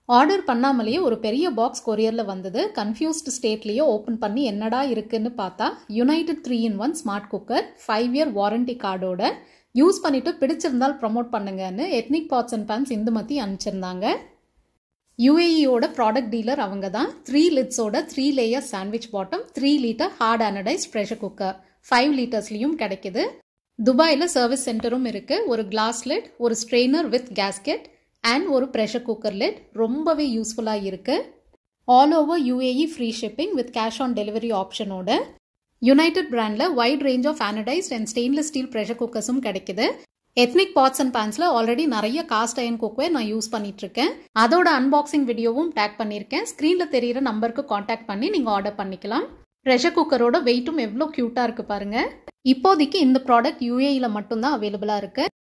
order பண்ணாமலேயே ஒரு பெரிய box கொரியரில் வந்தது கன்ஃபியூஸ்டு ஸ்டேட்லேயே ஓப்பன் பண்ணி என்னடா இருக்குன்னு பார்த்தா united three in one smart cooker five year warranty கார்டோட யூஸ் பண்ணிட்டு பிடிச்சிருந்தால் ப்ரமோட் பண்ணுங்கன்னு ethnic pots and pans Indumathi அனுப்பிச்சிருந்தாங்க யூஏஇயோட ப்ராடக்ட் டீலர் அவங்க தான் த்ரீ லிட்ஸோட three layer sandwich bottom three litre hard anodise pressure cooker five லிட்டர்ஸ்லையும் கிடைக்குது துபாயில் சர்வீஸ் சென்டரும் இருக்குது ஒரு கிளாஸ் லிட் ஒரு ஸ்ட்ரெயினர் வித் கேஸ்கெட் அண்ட் ஒரு ப்ரெஷர் குக்கர் லிட் ரொம்பவே யூஸ்ஃபுல்லாக இருக்குது all over UAE free shipping with cash on delivery ஆப்ஷனோட யுனைடெட் பிராண்டில் wide range of anodised and stainless steel pressure குக்கர்ஸும் கிடைக்குது எத்னிக் பாட்ஸ் அண்ட் பேன்ஸில் ஆல்ரெடி நிறைய காஸ்ட் அயன் குக்வேர் நான் யூஸ் பண்ணிட்டு இருக்கேன் அதோட அன்பாக்சிங் வீடியோவும் டேக் பண்ணியிருக்கேன் ஸ்க்ரீனில் தெரியிற நம்பருக்கு காண்டாக்ட் பண்ணி நீங்கள் ஆர்டர் பண்ணிக்கலாம் ப்ரெஷர் குக்கரோட வெயிட்டும் எவ்வளோ க்யூட்டாக இருக்குது பாருங்கள் இப்போதைக்கு இந்த ப்ராடக்ட் யூஏஇயில் மட்டும்தான் அவைலபிளாக இருக்குது